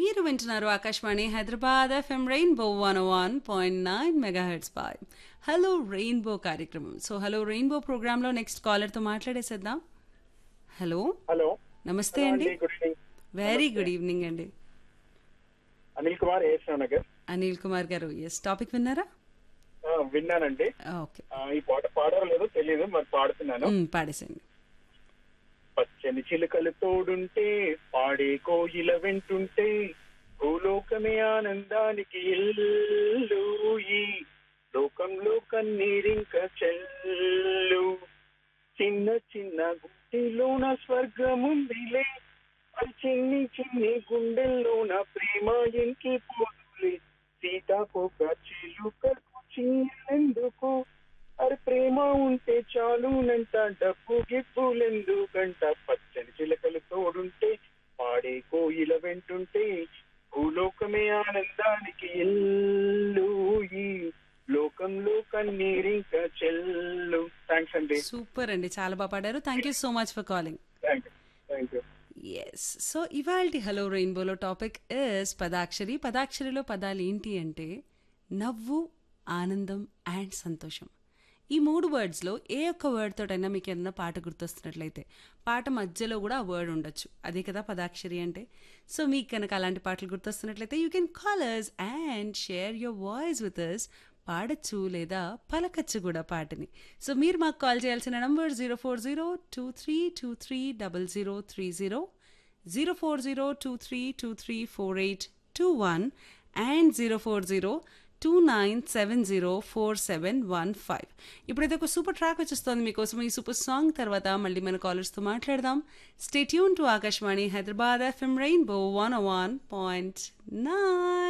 మీరు వింటున్నారు Akashvani Hyderabad FM rainbow one one point nine megahertz పై హలో రెయిన్బో కార్యక్రమం సో హలో రెయిన్బో ప్రోగ్రాంలో నెక్స్ట్ కాలర్తో మాట్లాడేసేద్దాం హలో హలో నమస్తే హలో అండి good evening very good evening అండి అనిల్ కుమార్ ఏఎస్ నగర్ అనిల్ కుమార్ గారు ఎస్ టాపిక్ విన్నారా ఆ, విన్నానండి ఓకే ఆ, ఈ పాట పాడారో లేదో తెలియదు మరి పాడుతున్నాను పాడేసండి పచ్చని చిలుకలు తోడుంటే పాడే కోయిల వెంటుంటే భూలోకమే ఆనందానికి ఇల్లు ఈ లోకంలో కన్నీరింక చెల్లు చిన్న చిన్న గుండెలోన స్వర్గముందిలే అది చిన్ని చిన్ని గుండెల్లోన ప్రేమ ఇంకి పోదులే సీతాకోక చిలుకకు చిన్నెందుకు అరే ప్రేమ ఉంటే చాలునంట డబ్బు గిబ్బులెందుకంట పచ్చని చిలకలు తోడుంటే పాడే కోయిల వెంటుంటే భూలోకమే ఆనందానికి ఎల్లు ఈ లోకంలో కన్నీరింక చెల్లు థ్యాంక్స్ అండి సూపర్ అండి చాలా బాగా పాడారు thank you so much for calling thank you thank you yes so ఇవాళ హలో రెయిన్బోలో టాపిక్ ఇస్ పదాక్షరి పదాక్షరిలో పదాలు ఏంటి అంటే నవ్వు ఆనందం అండ్ సంతోషం ఈ మూడు వర్డ్స్లో ఏ ఒక్క వర్డ్ తోటైనా మీకు ఏదైనా పాట గుర్తొస్తున్నట్లయితే పాట మధ్యలో కూడా ఆ వర్డ్ ఉండొచ్చు అదే కదా పదాక్షరి అంటే సో మీకు కనుక అలాంటి పాటలు గుర్తొస్తున్నట్లయితే you can call us and share your voice with us పాడచ్చు లేదా పలకచ్చు కూడా పాటని సో మీరు మాకు కాల్ చేయాల్సిన number zero four zero two three two three double zero three zero zero four zero two three two three four eight two one and zero four zero two nine seven zero four seven one five ఇప్పుడైతే ఒక super track వచ్చేస్తుంది మీకోసం ఈ super song తర్వాత మళ్ళీ మన కాలర్స్తో మాట్లాడదాం stay tuned to Akashvani Hyderabad FM rainbow one one point nine